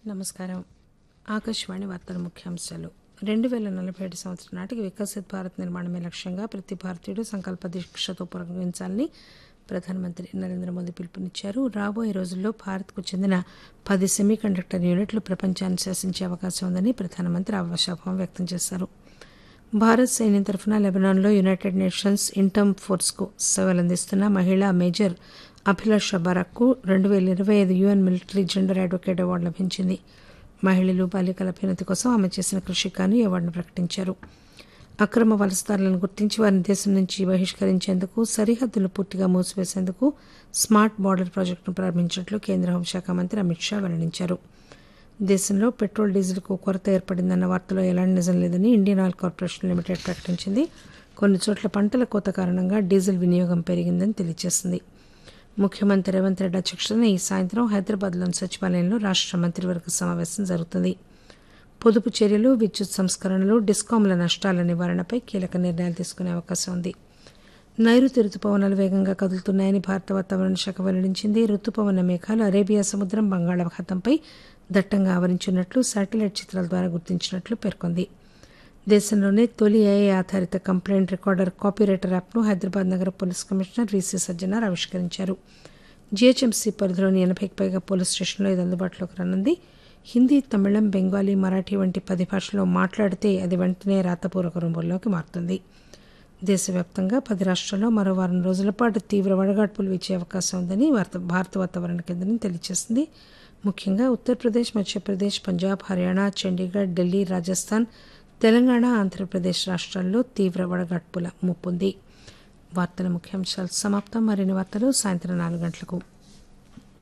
నమస్కారం ఆకాశవాణి వార్తల ముఖ్యాంశాలు రెండు వేల నలభై ఏడు సంవత్సరం నాటికి వికసిత్ భారత్ నిర్మాణమే లక్ష్యంగా ప్రతి భారతీయుడు సంకల్ప దీక్షతో పురస్కరించాలని ప్రధానమంత్రి నరేంద్ర మోదీ పిలుపునిచ్చారు రాబోయే రోజుల్లో భారత్కు చెందిన పది సెమీ కండక్టర్ యూనిట్లు ప్రపంచాన్ని శాసించే అవకాశం ఉందని ప్రధానమంత్రి ఆశాభావం వ్యక్తం చేశారు భారత్ సైన్యం తరఫున లెబనాన్లో యునైటెడ్ నేషన్స్ ఇంటర్మ్ ఫోర్స్కు సేవలందిస్తున్న మహిళా మేజర్ అభిలాష బరాక్కు రెండు వేల ఇరవై ఐదు UN military gender advocate award లభించింది మహిళలు బాలికల అభ్యున్నతి కోసం ఆమె చేసిన కృషికి గాను ఈ అవార్డును ప్రకటించారు అక్రమ వలసదారులను గుర్తించి వారిని దేశం నుంచి బహిష్కరించేందుకు సరిహద్దులు పూర్తిగా మూసివేసేందుకు స్మార్ట్ బార్డర్ ప్రాజెక్టును ప్రారంభించినట్లు కేంద్ర హోంశాఖ మంత్రి అమిత్ షా వెల్లడించారు దేశంలో పెట్రోల్ డీజిల్కు కొరత ఏర్పడిందన్న వార్తలో ఎలాంటి నిజం లేదని ఇండియన్ ఆయిల్ కార్పొరేషన్ లిమిటెడ్ ప్రకటించింది కొన్ని చోట్ల పంటల కోత కారణంగా డీజిల్ వినియోగం పెరిగిందని తెలియజేసింది ముఖ్యమంత్రి రేవంత్ రెడ్డి అధ్యక్షతన ఈ సాయంత్రం హైదరాబాద్లోని సచివాలయంలో రాష్ట మంత్రివర్గ సమావేశం జరుగుతుంది పొదుపు చర్యలు విద్యుత్ సంస్కరణలు డిస్కాంల నష్టాల నివారణపై కీలక నిర్ణయాలు తీసుకునే అవకాశం ఉంది నైరుతి రుతుపవనాలు వేగంగా కదులుతున్నాయని భారత వాతావరణ శాఖ వెల్లడించింది రుతుపవన మేఘాలు అరేబియా సముద్రం బంగాళాఖాతంపై దట్టంగా ఆవరించున్నట్లు శాటిలైట్ చిత్రాల ద్వారా గుర్తించినట్లు పేర్కొంది దేశంలోనే తొలి ఏఐ ఆధారిత కంప్లైంట్ రికార్డర్ కాపీరైటర్ యాప్ను హైదరాబాద్ నగర పోలీస్ కమిషనర్ వీసీ సజ్జనార్ ఆవిష్కరించారు జీహెచ్ఎంసీ పరిధిలోని ఎనభైకి పైగా పోలీస్ స్టేషన్లో ఇది అందుబాటులోకి రానుంది హిందీ తమిళం బెంగాలీ మరాఠీ వంటి పది భాషల్లో మాట్లాడితే అది వెంటనే రాతపూర్వక రూపంలోకి మారుతుంది దేశవ్యాప్తంగా పది రాష్ట్రాల్లో మరో వారం రోజుల పాటు తీవ్ర వడగాడ్పులు వీచే అవకాశం ఉందని భారత వాతావరణ కేంద్రం తెలియజేసింది ముఖ్యంగా ఉత్తరప్రదేశ్ మధ్యప్రదేశ్ పంజాబ్ హర్యానా చండీగఢ్ ఢిల్లీ రాజస్థాన్ తెలంగాణ ఆంధ్రప్రదేశ్ రాష్ట్రాల్లో తీవ్ర వడగాడ్పుల ముప్పుంది వార్తల ముఖ్యాంశాలు సమాప్తం మరిన్ని వార్తలు సాయంత్రం నాలుగు గంటలకు